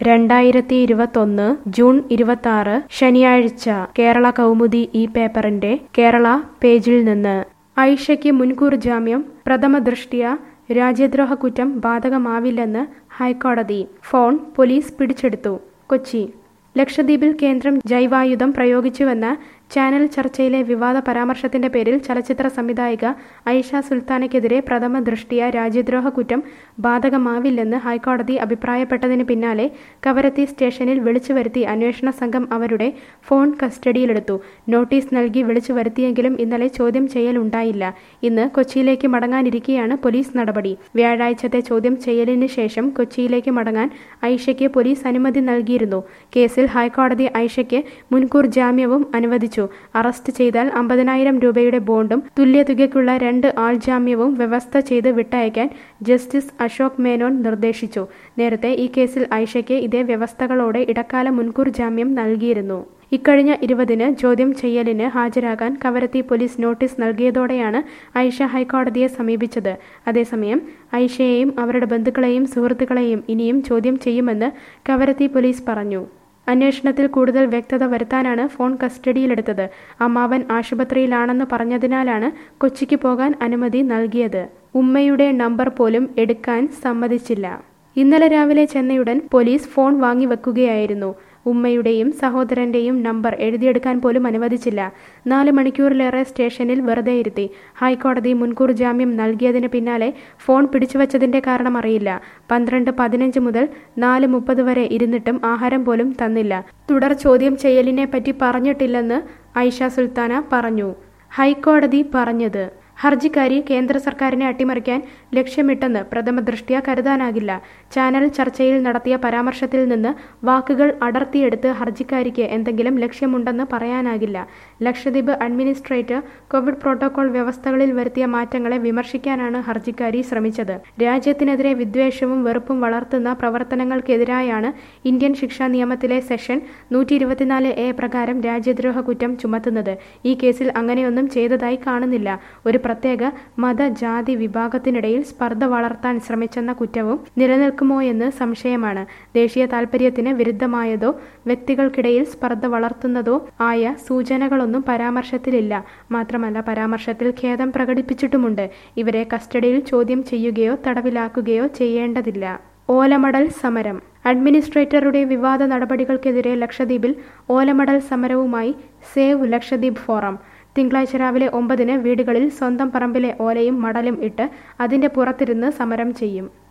രണ്ടായിരത്തി ഇരുപത്തൊന്ന് ജൂൺ ഇരുപത്തി ശനിയാഴ്ച കേരള കൗമുദി ഈ പേപ്പറിന്റെ കേരള പേജിൽ നിന്ന് ഐഷയ്ക്ക് മുൻകൂർ ജാമ്യം പ്രഥമ ദൃഷ്ടിയ രാജ്യദ്രോഹ കുറ്റം ബാധകമാവില്ലെന്ന് ഹൈക്കോടതി ഫോൺ പോലീസ് പിടിച്ചെടുത്തു കൊച്ചി ലക്ഷദ്വീപിൽ കേന്ദ്രം ജൈവായുധം പ്രയോഗിച്ചുവെന്ന ചാനൽ ചർച്ചയിലെ വിവാദ പരാമർശത്തിന്റെ പേരിൽ ചലച്ചിത്ര സംവിധായിക ഐഷ സുൽത്താനയ്ക്കെതിരെ പ്രഥമ ദൃഷ്ടിയ രാജ്യദ്രോഹ കുറ്റം ബാധകമാവില്ലെന്ന് ഹൈക്കോടതി അഭിപ്രായപ്പെട്ടതിന് പിന്നാലെ കവരത്തി സ്റ്റേഷനിൽ വിളിച്ചു വരുത്തി അന്വേഷണ സംഘം അവരുടെ ഫോൺ കസ്റ്റഡിയിലെടുത്തു നോട്ടീസ് നൽകി വിളിച്ചു വരുത്തിയെങ്കിലും ഇന്നലെ ചോദ്യം ചെയ്യലുണ്ടായില്ല ഇന്ന് കൊച്ചിയിലേക്ക് മടങ്ങാനിരിക്കെയാണ് പോലീസ് നടപടി വ്യാഴാഴ്ചത്തെ ചോദ്യം ചെയ്യലിന് ശേഷം കൊച്ചിയിലേക്ക് മടങ്ങാൻ ഐഷയ്ക്ക് പോലീസ് അനുമതി നൽകിയിരുന്നു കേസിൽ ഹൈക്കോടതി ഐഷയ്ക്ക് മുൻകൂർ ജാമ്യവും അനുവദിച്ചു അറസ്റ്റ് ചെയ്താൽ അമ്പതിനായിരം രൂപയുടെ ബോണ്ടും തുല്യതുകയ്ക്കുള്ള രണ്ട് ആൾജാമ്യവും വ്യവസ്ഥ ചെയ്ത് വിട്ടയക്കാൻ ജസ്റ്റിസ് അശോക് മേനോൻ നിർദ്ദേശിച്ചു നേരത്തെ ഈ കേസിൽ ഐഷയ്ക്ക് ഇതേ വ്യവസ്ഥകളോടെ ഇടക്കാല മുൻകൂർ ജാമ്യം നൽകിയിരുന്നു ഇക്കഴിഞ്ഞ ഇരുപതിന് ചോദ്യം ചെയ്യലിന് ഹാജരാകാൻ കവരത്തി പോലീസ് നോട്ടീസ് നൽകിയതോടെയാണ് ഐഷ ഹൈക്കോടതിയെ സമീപിച്ചത് അതേസമയം ഐഷയെയും അവരുടെ ബന്ധുക്കളെയും സുഹൃത്തുക്കളെയും ഇനിയും ചോദ്യം ചെയ്യുമെന്ന് കവരത്തി പോലീസ് പറഞ്ഞു അന്വേഷണത്തിൽ കൂടുതൽ വ്യക്തത വരുത്താനാണ് ഫോൺ കസ്റ്റഡിയിലെടുത്തത് അമ്മാവൻ ആശുപത്രിയിലാണെന്ന് പറഞ്ഞതിനാലാണ് കൊച്ചിക്ക് പോകാൻ അനുമതി നൽകിയത് ഉമ്മയുടെ നമ്പർ പോലും എടുക്കാൻ സമ്മതിച്ചില്ല ഇന്നലെ രാവിലെ ചെന്നയുടൻ പോലീസ് ഫോൺ വാങ്ങി വെക്കുകയായിരുന്നു ഉമ്മയുടെയും സഹോദരന്റെയും നമ്പർ എഴുതിയെടുക്കാൻ പോലും അനുവദിച്ചില്ല നാല് മണിക്കൂറിലേറെ സ്റ്റേഷനിൽ വെറുതെ ഇരുത്തി ഹൈക്കോടതി മുൻകൂർ ജാമ്യം നൽകിയതിന് പിന്നാലെ ഫോൺ പിടിച്ചുവച്ചതിന്റെ കാരണം അറിയില്ല പന്ത്രണ്ട് പതിനഞ്ച് മുതൽ നാല് മുപ്പത് വരെ ഇരുന്നിട്ടും ആഹാരം പോലും തന്നില്ല തുടർ ചോദ്യം ചെയ്യലിനെ പറ്റി പറഞ്ഞിട്ടില്ലെന്ന് ഐഷ സുൽത്താന പറഞ്ഞു ഹൈക്കോടതി പറഞ്ഞത് ഹർജിക്കാരി കേന്ദ്ര സർക്കാരിനെ അട്ടിമറിക്കാൻ ലക്ഷ്യമിട്ടെന്ന് പ്രഥമ ദൃഷ്ട്യാ കരുതാനാകില്ല ചാനൽ ചർച്ചയിൽ നടത്തിയ പരാമർശത്തിൽ നിന്ന് വാക്കുകൾ അടർത്തിയെടുത്ത് ഹർജിക്കാരിക്ക് എന്തെങ്കിലും ലക്ഷ്യമുണ്ടെന്ന് പറയാനാകില്ല ലക്ഷദ്വീപ് അഡ്മിനിസ്ട്രേറ്റർ കോവിഡ് പ്രോട്ടോകോൾ വ്യവസ്ഥകളിൽ വരുത്തിയ മാറ്റങ്ങളെ വിമർശിക്കാനാണ് ഹർജിക്കാരി ശ്രമിച്ചത് രാജ്യത്തിനെതിരെ വിദ്വേഷവും വെറുപ്പും വളർത്തുന്ന പ്രവർത്തനങ്ങൾക്കെതിരായാണ് ഇന്ത്യൻ ശിക്ഷാ നിയമത്തിലെ സെഷൻ നൂറ്റി ഇരുപത്തിനാല് എ പ്രകാരം രാജ്യദ്രോഹ കുറ്റം ചുമത്തുന്നത് ഈ കേസിൽ അങ്ങനെയൊന്നും ചെയ്തതായി കാണുന്നില്ല ഒരു പ്രത്യേക മത ജാതി വിഭാഗത്തിനിടയിൽ സ്പർദ്ധ വളർത്താൻ ശ്രമിച്ചെന്ന കുറ്റവും നിലനിൽക്കുമോയെന്ന് സംശയമാണ് ദേശീയ താൽപര്യത്തിന് വിരുദ്ധമായതോ വ്യക്തികൾക്കിടയിൽ സ്പർദ്ധ വളർത്തുന്നതോ ആയ സൂചനകളൊന്നും പരാമർശത്തിലില്ല മാത്രമല്ല പരാമർശത്തിൽ ഖേദം പ്രകടിപ്പിച്ചിട്ടുമുണ്ട് ഇവരെ കസ്റ്റഡിയിൽ ചോദ്യം ചെയ്യുകയോ തടവിലാക്കുകയോ ചെയ്യേണ്ടതില്ല ഓലമടൽ സമരം അഡ്മിനിസ്ട്രേറ്ററുടെ വിവാദ നടപടികൾക്കെതിരെ ലക്ഷദ്വീപിൽ ഓലമടൽ സമരവുമായി സേവ് ലക്ഷദ്വീപ് ഫോറം തിങ്കളാഴ്ച രാവിലെ ഒമ്പതിന് വീടുകളിൽ സ്വന്തം പറമ്പിലെ ഓലയും മടലും ഇട്ട് അതിന്റെ പുറത്തിരുന്ന് സമരം ചെയ്യും